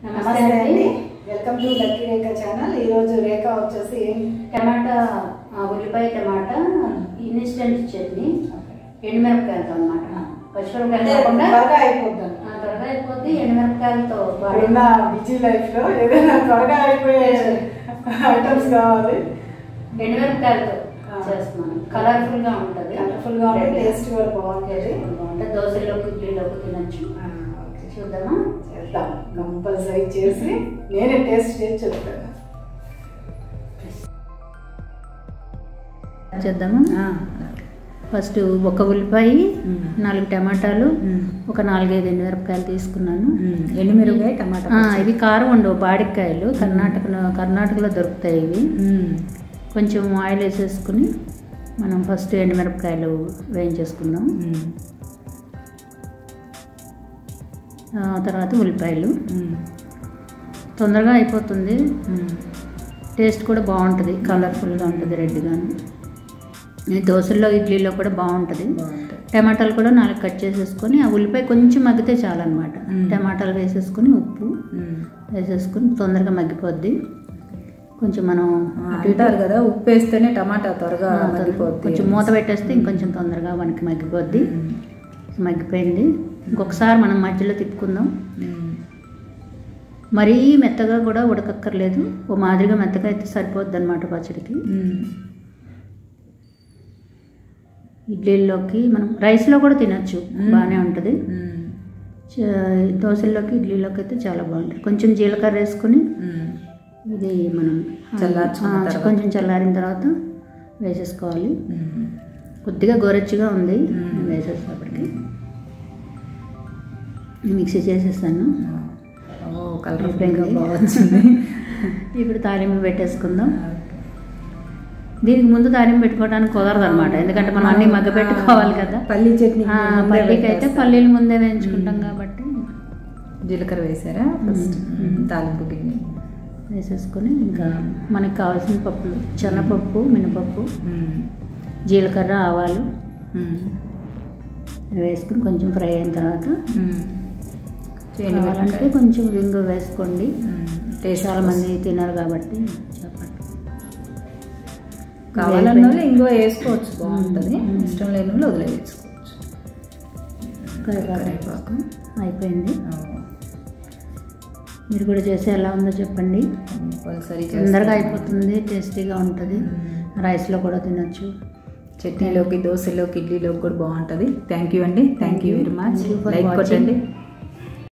నమస్తే అండి welcome to lucky Rekha channel ఈ రోజు రేఖ వచ్చేసి టమాటా ఆ, ఉల్లిపాయ టమాటా ఇన్స్టెంట్ చట్నీ ఎండుమిరపకాయలతో అనమాట పచ్చిమిరపకాయలు అంటే కాకుండా త్వరగా అయిపోద్దాం ఆ, త్వరగా అయిపోద్ది ఎండుమిరపకాయలతో బాగా ఇప్పుడున్న బిజీ లైఫ్ లో ఏదైనా త్వరగా అయిపోయే ఐటమ్స్ కావాలి ఎండుమిరపకాయలతో ఆ. చేస్తున్నాను కలర్ఫుల్ గా ఉంటది కలర్ఫుల్ గా ఉంటుంది టేస్ట్ కూడా బాగుంటుంది బాగుంటుంది దోశలోకి ఇడ్లీలోకి తినచ్చు ఆ, ఓకే. చూద్దామా చేద్దాం కంపల్సరీ చేసి నేనే టేస్ట్ చేసి చెప్తాను చేద్దామా ఫస్ట్ ఒక ఉల్లిపాయ నాలుగు టమాటాలు ఒక నాలుగైదు ఎండుమిరపకాయలు తీసుకున్నాను ఎండుమిరపకాయ టమాటా ఆ, ఇవి కారం ఉండవు బాడికాయలు కర్ణాటకలో కర్ణాటకలో దొరుకుతాయి ఇవి కొంచెం ఆయిల్ వేసేసుకుని మనం ఫస్ట్ ఎండుమిరపకాయలు వేయించేసుకుందాం ఆ, తర్వాత ఉల్లిపాయలు తొందరగా అయిపోతుంది టేస్ట్ కూడా బాగుంటుంది కలర్ఫుల్గా ఉంటుంది రెడ్గాను ఈ దోశల్లో ఇడ్లీలో కూడా బాగుంటుంది బాగుంటుంది టమాటాలు కూడా నాలుగు కట్ చేసేసుకొని ఆ ఉల్లిపాయ కొంచెం మగ్గితే చాలన్నమాట మ్మ్. టమాటాలు వేసేసుకొని ఉప్పు వేసేసుకొని తొందరగా మగ్గిపోద్ది కొంచెం మనం అటు ఇటు అంటారు కదా ఉప్పు వేస్తేనే టమాటా త్వరగా ఆ, మగ్గిపోద్ది కొంచెం మూత పెట్టేస్తే ఇంకొంచెం తొందరగా మనకి మగ్గిపోద్ది మగ్గిపోయింది ఇంకొకసారి మనం మధ్యలో తిప్పుకుందాం మరీ మెత్తగా కూడా ఉడకక్కర్లేదు ఓ మాదిరిగా మెత్తగా అయితే సరిపోద్ది అనమాట పచ్చడికి ఇడ్లీల్లోకి మనం రైస్లో కూడా తినచ్చు మ్మ్. బాగానే ఉంటుంది చ- దోశల్లోకి ఇడ్లీలోకి అయితే చాలా బాగుంటుంది కొంచెం జీలకర్ర వేసుకొని ఇది మనం చల్లార్చుకున్న ఆ, తర్వాత. కొంచెం చల్లారిన తర్వాత వేసేసుకోవాలి కొద్దిగా గోరెచ్చిగా ఉంది మ్మ్. వేసేసేపటికి మిక్సీ చేసేసాను ఓ కలర్ అయిపోయింది. బాగా వచ్చింది ఇప్పుడు తాలింపు పెట్టేసుకుందాం దీనికి ముందు తాలింపు పెట్టుకోవడానికి కుదరదు అనమాట ఎందుకంటే మనం అన్ని మగ్గ పెట్టుకోవాలి కదా పల్లి చట్నీ ఆ, పల్లీకి అయితే పల్లీలు ముందే వేయించుకుంటాం కాబట్టి జీలకర్ర వేసారా ఫస్ట్ మ్మ్. తాలింపు గిన్నె వేసేసుకొని ఇంకా మనకి కావాల్సిన పప్పులు శనగపప్పు మినపప్పు జీలకర్ర ఆవాలు వేసుకుని కొంచెం ఫ్రై అయిన తర్వాత కావాలంటే కొంచెం రింగు వేసుకోండి టేస్ట్ చాలా మంది తినరు కాబట్టి చెప్పండి కావాలన్న వాళ్ళు ఇంకో వేసుకోవచ్చు బాగుంటుంది మ్మ్. ఇష్టం లేని వాళ్ళు వదిలేసుకోవచ్చు కరివేపాకు అయిపోయింది ఓ, మీరు కూడా చేసి ఎలా ఉందో చెప్పండి కంపల్సరీ తొందరగా చేస్తాను. అయిపోతుంది టేస్టీగా ఉంటుంది మ్మ్. రైస్లో కూడా తినొచ్చు చట్నీలోకి దోశలోకి ఇడ్లీలోకి కూడా బాగుంటుంది థ్యాంక్ యూ అండి thank you very much Thank you for like watching. కొట్టండి